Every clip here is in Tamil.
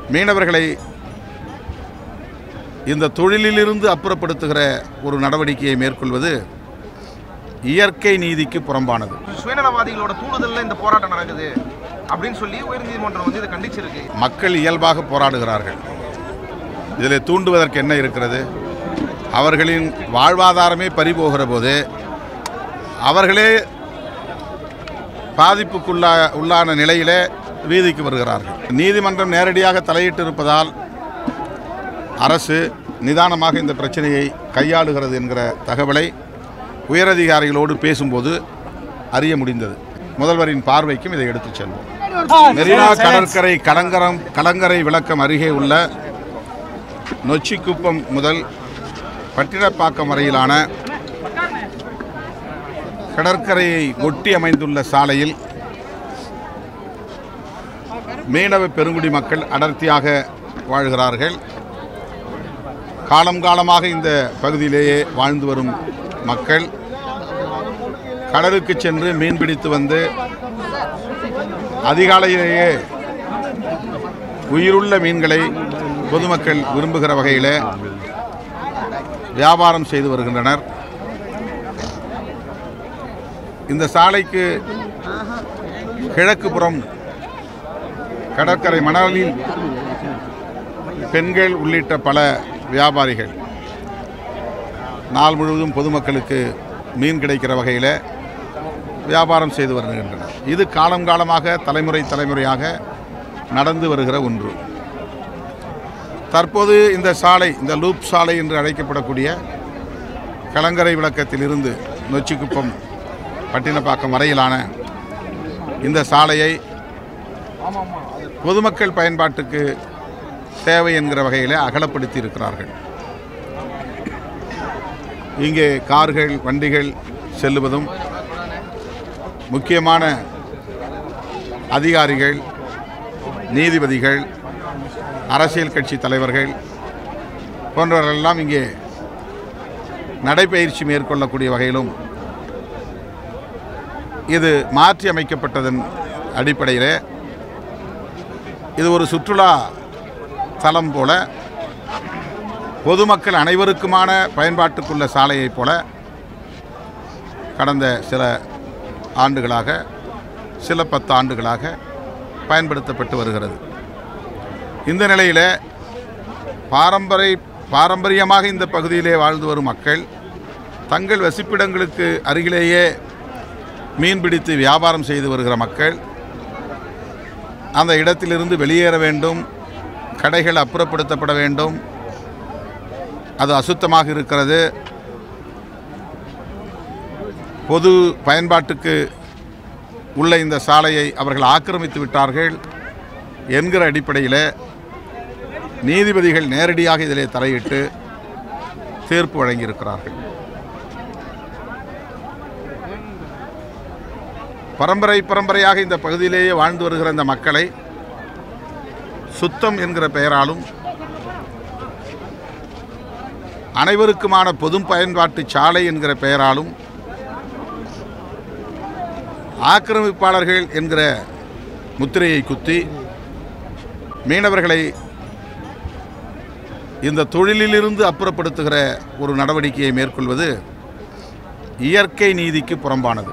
மீனவர்களை இந்த தொழிலிலிருந்து அப்புறப்படுத்துகிற ஒரு நடவடிக்கையை மேற்கொள்வது இயற்கை நீதிக்கு புறம்பானது சுயநலவாதிகளோட தூண்டுதல்ல இந்த போராட்டம் நடக்குது அப்படின்னு சொல்லி உயர்நீதிமன்றம் வந்து இதை கண்டிச்சிருக்கு மக்கள் இயல்பாக போராடுகிறார்கள் இதில் தூண்டுவதற்கு என்ன இருக்கிறது அவர்களின் வாழ்வாதாரமே பறிபோகிற போது அவர்களே பாதிப்புக்குள்ளா உள்ளான நிலையிலே வீதிக்கு வருகிறார்கள் நீதிமன்றம் நேரடியாக தலையிட்டு இருப்பதால் அரசு நிதானமாக இந்த பிரச்சனையை கையாளுகிறது என்கிற தகவலை உயரதிகாரிகளோடு பேசும்போது அறிய முடிந்தது முதல்வரின் பார்வைக்கும் இதை எடுத்துச் செல்வோம் மெரினா கடற்கரை கலங்கரம் கலங்கரை விளக்கம் அருகே உள்ள நொச்சிக்குப்பம் முதல் பட்டினப்பாக்கம் வரையிலான கடற்கரையை ஒட்டி அமைந்துள்ள சாலையில் மீனவ பெருங்குடி மக்கள் அடர்த்தியாக வாழ்கிறார்கள் காலம் காலமாக இந்த பகுதியிலேயே வாழ்ந்து வரும் மக்கள் கடலுக்கு சென்று மீன் பிடித்து வந்து அதிகாலையிலேயே உயிருள்ள மீன்களை பொதுமக்கள் விரும்புகிற வகையில் வியாபாரம் செய்து வருகின்றனர் இந்த சாலைக்கு கிழக்கு புறம் கடற்கரை மணலில் பெண்கள் உள்ளிட்ட பல வியாபாரிகள் நாள் முழுவதும் பொதுமக்களுக்கு மீன் கிடைக்கிற வகையில் வியாபாரம் செய்து வருகின்றனர் இது காலம் காலமாக தலைமுறை தலைமுறையாக நடந்து வருகிற ஒன்று தற்போது இந்த சாலை இந்த லூப் சாலை என்று அழைக்கப்படக்கூடிய கலங்கரை விளக்கத்திலிருந்து நொச்சிக்குப்பம் பட்டினப்பாக்கம் வரையிலான இந்த சாலையை பொதுமக்கள் பயன்பாட்டுக்கு தேவை என்கிற வகையில் அகலப்படுத்தி இருக்கிறார்கள் இங்கே கார்கள் வண்டிகள் செல்லுவதும் முக்கியமான அதிகாரிகள் நீதிபதிகள் அரசியல் கட்சி தலைவர்கள் போன்றவர்களெல்லாம் இங்கே நடைபயிற்சி மேற்கொள்ளக்கூடிய வகையிலும் இது மாற்றி அமைக்கப்பட்டதன் அடிப்படையில் இது ஒரு சுற்றுலா தலம் போல பொதுமக்கள் அனைவருக்குமான பயன்பாட்டுக்குள்ள சாலையைப் போல கடந்த சில ஆண்டுகளாக சில பத்து ஆண்டுகளாக பயன்படுத்தப்பட்டு வருகிறது இந்த நிலையில் பாரம்பரிய பாரம்பரியமாக இந்த பகுதியிலே வாழ்ந்து வரும் மக்கள் தங்கள் வசிப்பிடங்களுக்கு அருகிலேயே மீன் பிடித்து வியாபாரம் செய்து வருகிற மக்கள் அந்த இடத்திலிருந்து வெளியேற வேண்டும் கடைகள் அப்புறப்படுத்தப்பட வேண்டும் அது அசுத்தமாக இருக்கிறது பொது பயன்பாட்டுக்கு உள்ள இந்த சாலையை அவர்கள் ஆக்கிரமித்து விட்டார்கள் என்கிற அடிப்படையில் நீதிபதிகள் நேரடியாக இதிலே தலையிட்டு தீர்ப்பு வழங்கியிருக்கிறார்கள் பரம்பரை பரம்பரையாக இந்த பகுதியிலேயே வாழ்ந்து வருகிற இந்த மக்களை சுத்தம் என்கிற பெயராலும் அனைவருக்குமான பொது பயன்பாட்டு சாலை என்கிற பெயராலும் ஆக்கிரமிப்பாளர்கள் என்கிற முத்திரையை குத்தி மீனவர்களை இந்த தொழிலிலிருந்து அப்புறப்படுத்துகிற ஒரு நடவடிக்கையை மேற்கொள்வது இயற்கை நீதிக்கு புறம்பானது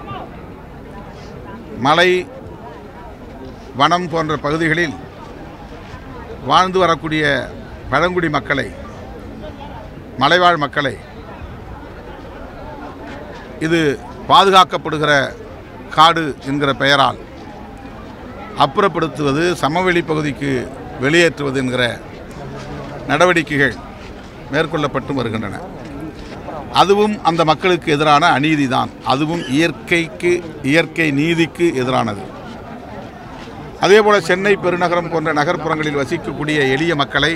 மலை வனம் போன்ற பகுதிகளில் வாழ்ந்து வரக்கூடிய பழங்குடி மக்களை மலைவாழ் மக்களை இது பாதுகாக்கப்படுகிற காடு என்கிற பெயரால் அப்புறப்படுத்துவது சமவெளி பகுதிக்கு வெளியேற்றுவது என்கிற நடவடிக்கைகள் மேற்கொள்ளப்பட்டு வருகின்றன அதுவும் அந்த மக்களுக்கு எதிரான அநீதிதான் அதுவும் இயற்கைக்கு இயற்கை நீதிக்கு எதிரானது அதேபோல சென்னை பெருநகரம் போன்ற நகர்ப்புறங்களில் வசிக்கக்கூடிய எளிய மக்களை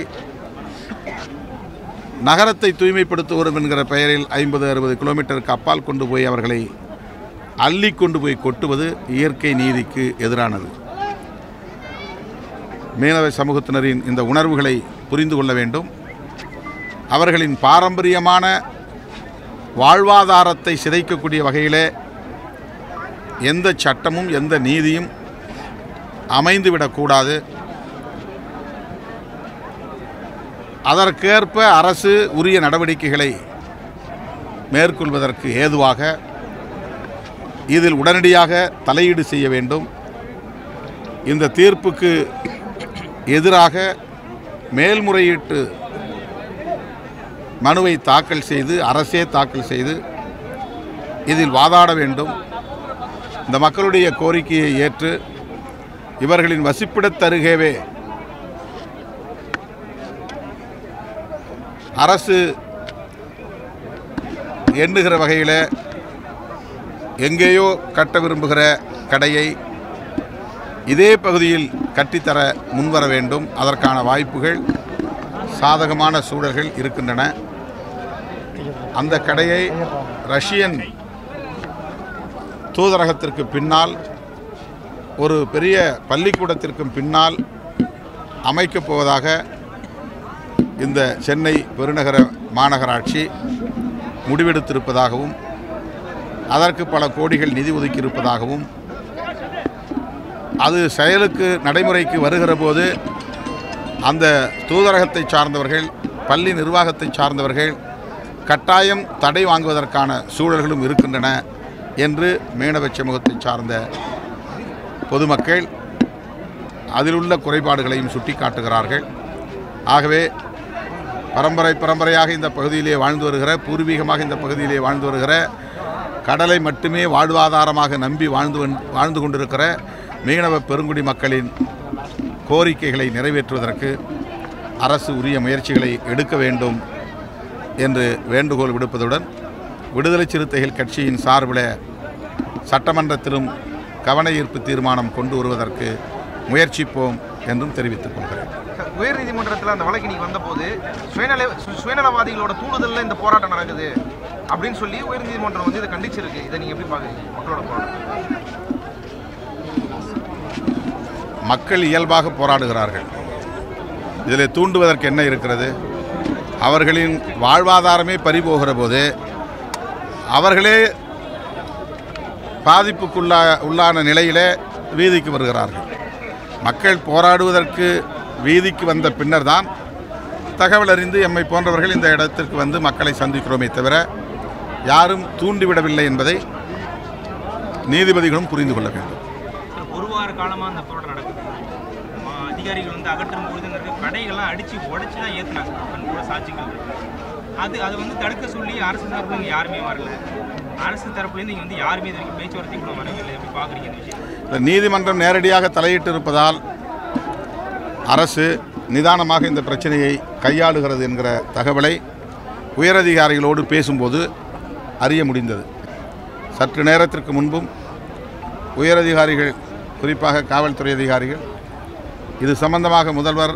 நகரத்தை தூய்மைப்படுத்துவோம் என்கிற பெயரில் ஐம்பது அறுபது கிலோமீட்டருக்கு அப்பால் கொண்டு போய் அவர்களை அள்ளி கொண்டு போய் கொட்டுவது இயற்கை நீதிக்கு எதிரானது மீனவ சமூகத்தினரின் இந்த உணர்வுகளை புரிந்து கொள்ள வேண்டும் அவர்களின் பாரம்பரியமான வாழ்வாதாரத்தை சிதைக்கக்கூடிய வகையிலே எந்த சட்டமும் எந்த நீதியும் அமைந்துவிடக்கூடாது அதற்கேற்ப அரசு உரிய நடவடிக்கைகளை மேற்கொள்வதற்கு ஏதுவாக இதில் உடனடியாக தலையீடு செய்ய வேண்டும் இந்த தீர்ப்புக்கு எதிராக மேல்முறையீட்டு மனுவை தாக்கல் செய்து அரசே தாக்கல் செய்து இதில் வாதாட வேண்டும் இந்த மக்களுடைய கோரிக்கையை ஏற்று இவர்களின் வசிப்பிடத்தருகேவே அரசு எண்ணுகிற வகையில் எங்கேயோ கட்ட விரும்புகிற கடையை இதே பகுதியில் கட்டித்தர முன்வர வேண்டும் அதற்கான வாய்ப்புகள் சாதகமான சூழல்கள் இருக்கின்றன அந்த கடையை ரஷ்யன் தூதரகத்திற்கு பின்னால் ஒரு பெரிய பள்ளிக்கூடத்திற்கும் பின்னால் அமைக்கப் போவதாக இந்த சென்னை பெருநகர மாநகராட்சி முடிவெடுத்திருப்பதாகவும் அதற்கு பல கோடிகள் நிதி ஒதுக்கியிருப்பதாகவும் அது செயலுக்கு நடைமுறைக்கு வருகிற போது அந்த தூதரகத்தை சார்ந்தவர்கள் பள்ளி நிர்வாகத்தை சார்ந்தவர்கள் கட்டாயம் தடை வாங்குவதற்கான சூழல்களும் இருக்கின்றன என்று மீனவ சமூகத்தை சார்ந்த பொதுமக்கள் அதில் உள்ள குறைபாடுகளையும் சுட்டிக்காட்டுகிறார்கள் ஆகவே பரம்பரை பரம்பரையாக இந்த பகுதியிலே வாழ்ந்து வருகிற பூர்வீகமாக இந்த பகுதியிலே வாழ்ந்து வருகிற கடலை மட்டுமே வாழ்வாதாரமாக நம்பி வாழ்ந்து வந்- வாழ்ந்து கொண்டிருக்கிற மீனவ பெருங்குடி மக்களின் கோரிக்கைகளை நிறைவேற்றுவதற்கு அரசு உரிய முயற்சிகளை எடுக்க வேண்டும் என்று வேண்டுகோள் விடுப்பதுடன் விடுதலை சிறுத்தைகள் கட்சியின் சார்பில் சட்டமன்றத்திலும் கவன ஈர்ப்பு தீர்மானம் கொண்டு வருவதற்கு முயற்சிப்போம் என்றும் தெரிவித்துக் கொள்கிறேன் உயர் நீதிமன்றத்தில் அந்த வழக்கு நீ வந்தபோது சுயநல சு- சுயநலவாதிகளோட தூண்டுதல்ல இந்த போராட்டம் நடக்குது அப்படின்னு சொல்லி உயர் நீதிமன்றம் வந்து இதை கண்டிச்சிருக்கு இதை நீங்க எப்படி பாக்குறீங்க மக்களோட போராட்டம் மக்கள் இயல்பாக போராடுகிறார்கள் இதில் தூண்டுவதற்கு என்ன இருக்கிறது அவர்களின் வாழ்வாதாரமே பறிபோகிற போது அவர்களே பாதிப்புக்குள்ளா உள்ளான நிலையிலே வீதிக்கு வருகிறார்கள் மக்கள் போராடுவதற்கு வீதிக்கு வந்த பின்னர் தான் தகவல் அறிந்து எம்மை போன்றவர்கள் இந்த இடத்திற்கு வந்து மக்களை சந்திக்கிறோமே தவிர யாரும் தூண்டிவிடவில்லை என்பதை நீதிபதிகளும் புரிந்து கொள்ள வேண்டும் ஒரு வார காலமாக அந்த போராட்டம் நடக்குது ஆ, அதிகாரிகள் வந்து அகற்றும் பொழுதுங்கிறது கடைகள்லாம் அடித்து உடைச்சி தான் ஏற்றுனாங்க கண் கூட சாட்சிகள் இருக்கு. அது அது வந்து தடுக்க சொல்லி அரசு தரப்புல இங்கே யாருமே வரல அரசு தரப்புலேருந்து இங்கே வந்து யாருமே இது வரைக்கும் பேச்சுவார்த்தை கூட வரவில்லை எப்படி பார்க்குறீங்க இந்த விஷயம் இந்த நீதிமன்றம் நேரடியாக தலையிட்டு இருப்பதால் அரசு நிதானமாக இந்த பிரச்சனையை கையாளுகிறது என்கிற தகவலை உயரதிகாரிகளோடு பேசும்போது அறிய முடிந்தது சற்று நேரத்திற்கு முன்பும் உயரதிகாரிகள் குறிப்பாக காவல்துறை அதிகாரிகள் இது சம்பந்தமாக முதல்வர்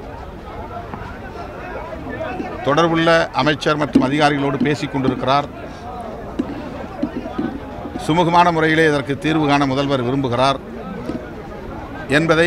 தொடர்புள்ள அமைச்சர் மற்றும் அதிகாரிகளோடு பேசிக் கொண்டிருக்கிறார் சுமூகமான முறையிலே இதற்கு தீர்வு காண முதல்வர் விரும்புகிறார் என்பதை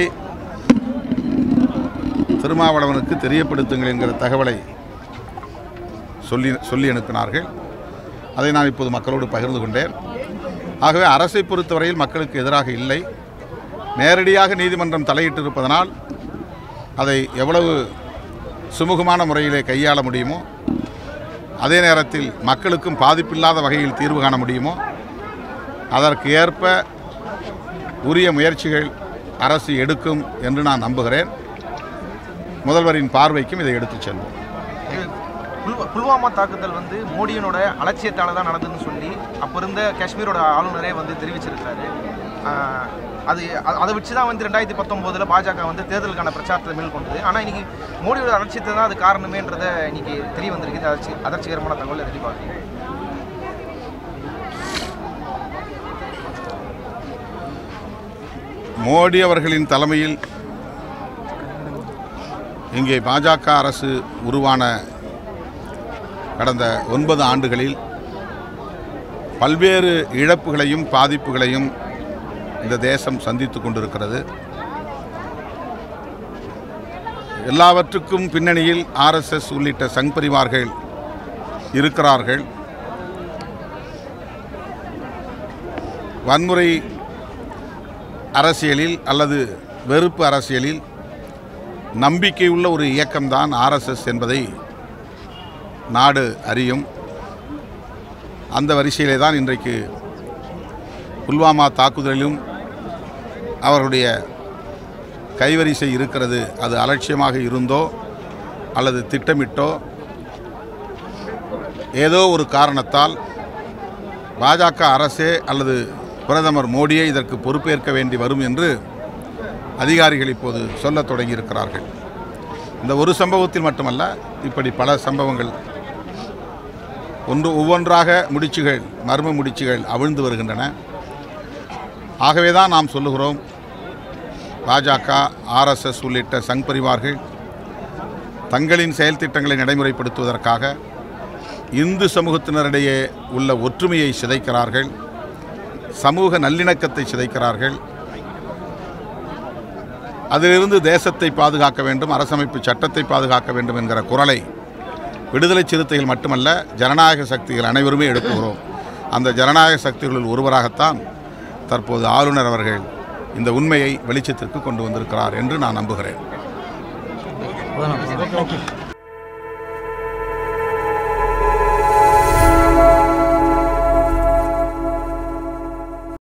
திருமாவளவனுக்கு தெரியப்படுத்துங்கள் என்கிற தகவலை சொல்லி சொல்லி அனுப்பினார்கள் அதை நான் இப்போது மக்களோடு பகிர்ந்து கொண்டேன் ஆகவே அரசை பொறுத்தவரையில் மக்களுக்கு எதிராக இல்லை நேரடியாக நீதிமன்றம் தலையிட்டிருப்பதனால் அதை எவ்வளவு சுமூகமான முறையிலே கையாள முடியுமோ அதே நேரத்தில் மக்களுக்கும் பாதிப்பில்லாத வகையில் தீர்வு காண முடியுமோ அதற்கு ஏற்ப உரிய முயற்சிகள் அரசு எடுக்கும் என்று நான் நம்புகிறேன் முதல்வரின் பார்வைக்கும் இதை எடுத்துச் செல்வோம் இது புல்வா- புல்வாமா தாக்குதல் வந்து மோடியினோட அலட்சியத்தால தான் நடந்ததுன்னு சொல்லி அப்போ இருந்த காஷ்மீரோட ஆளுநரே வந்து தெரிவிச்சிருக்காரு ஆஹ் அது அ- அதை வச்சு தான் வந்து ரெண்டாயிரத்தி பத்தொம்போதில் பாஜக வந்து தேர்தலுக்கான பிரச்சாரத்தை மேற்கொண்டது ஆனால் இன்னைக்கு மோடியோட அலட்சியத்தை தான் அது காரணமேன்றதை இன்னைக்கு தெரிய வந்திருக்கு அதிர்ச்சி அதிர்ச்சிகரமான தகவல் எதிர்பார்க்குறீங்க மோடி அவர்களின் தலைமையில் இங்கே பாஜக அரசு உருவான கடந்த ஒன்பது ஆண்டுகளில் பல்வேறு இழப்புகளையும் பாதிப்புகளையும் இந்த தேசம் சந்தித்து கொண்டிருக்கிறது எல்லாவற்றுக்கும் பின்னணியில் ஆர்எஸ்எஸ் உள்ளிட்ட சங் பரிவார்கள் இருக்கிறார்கள் வன்முறை அரசியலில் அல்லது வெறுப்பு அரசியலில் நம்பிக்கையுள்ள ஒரு இயக்கம்தான் ஆர்எஸ்எஸ் என்பதை நாடு அறியும் அந்த வரிசையிலே தான் இன்றைக்கு புல்வாமா தாக்குதலிலும் அவர்களுடைய கைவரிசை இருக்கிறது அது அலட்சியமாக இருந்தோ அல்லது திட்டமிட்டோ ஏதோ ஒரு காரணத்தால் பாஜக அரசே அல்லது பிரதமர் மோடியே இதற்கு பொறுப்பேற்க வேண்டி வரும் என்று அதிகாரிகள் இப்போது சொல்லத் தொடங்கியிருக்கிறார்கள் இந்த ஒரு சம்பவத்தில் மட்டுமல்ல இப்படி பல சம்பவங்கள் ஒன்று ஒவ்வொன்றாக முடிச்சுகள் மர்ம முடிச்சுகள் அவிழ்ந்து வருகின்றன ஆகவே தான் நாம் சொல்லுகிறோம் பாஜக ஆர்எஸ்எஸ் உள்ளிட்ட சங் பரிவார்கள் தங்களின் செயல் திட்டங்களை நடைமுறைப்படுத்துவதற்காக இந்து சமூகத்தினரிடையே உள்ள ஒற்றுமையை சிதைக்கிறார்கள் சமூக நல்லிணக்கத்தை சிதைக்கிறார்கள் அதிலிருந்து தேசத்தை பாதுகாக்க வேண்டும் அரசமைப்பு சட்டத்தை பாதுகாக்க வேண்டும் என்கிற குரலை விடுதலை சிறுத்தைகள் மட்டுமல்ல ஜனநாயக சக்திகள் அனைவருமே எழுப்புகிறோம் அந்த ஜனநாயக சக்திகளில் ஒருவராகத்தான் தற்போது ஆளுநர் அவர்கள் இந்த உண்மையை வெளிச்சத்திற்கு கொண்டு வந்திருக்கிறார் என்று நான் நம்புகிறேன் அதான் நான்